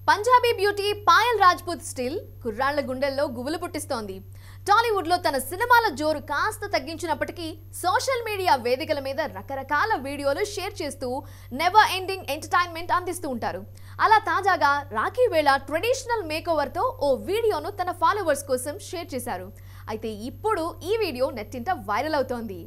Punjabi beauty Payal Rajput still కుర్రాళ్ల గుండెల్లో గుబులు పుట్టిస్తోంది టాలీవుడ్లో తన సినిమాల జోరు కాస్త తగ్గించినప్పటికీ సోషల్ మీడియా వేదికల మీద రకరకాల వీడియోలు షేర్ చేస్తూ నెవర్ ఎండింగ్ ఎంటర్టైన్మెంట్ అందిస్తూ ఉంటారు అలా తాజాగా రాఖీ వేళ ట్రెడిషనల్ మేకోవర్తో ఓ వీడియోను తన ఫాలోవర్స్ కోసం షేర్ చేశారు అయితే ఇప్పుడు ఈ వీడియో నెట్టింట వైరల్ అవుతోంది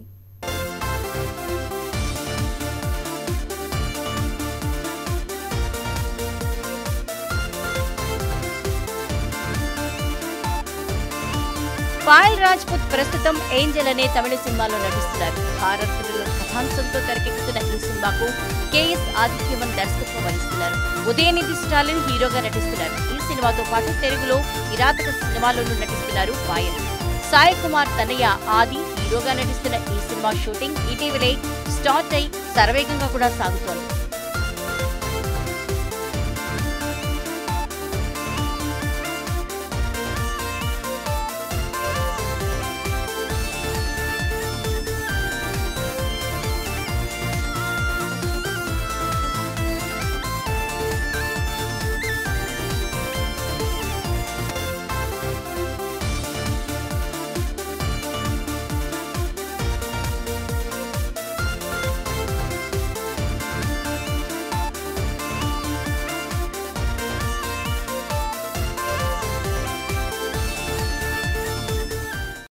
పాయల్ రాజ్పుత్ ప్రస్తుతం ఏంజల్ అనే తమిళ సినిమాలో నటిస్తున్నారు హారర్ థ్రిల్లర్ కథాంశంతో తెరకెక్కుతున్న ఈ సినిమాకు కేఎస్ ఆదిత్యవన్ దర్శకత్వం వహిస్తున్నారు ఉదయనిధి స్టాలిన్ హీరోగా నటిస్తున్నారు ఈ సినిమాతో పాటు తెలుగులో కిరాతక సినిమాలోనూ నటిస్తున్నారు పాయల్ సాయి కుమార్ తనయ్య ఆది హీరోగా నటిస్తున్న ఈ సినిమా షూటింగ్ ఇటీవలే స్టార్ట్ అయి శరవేగంగా కూడా సాగుతోంది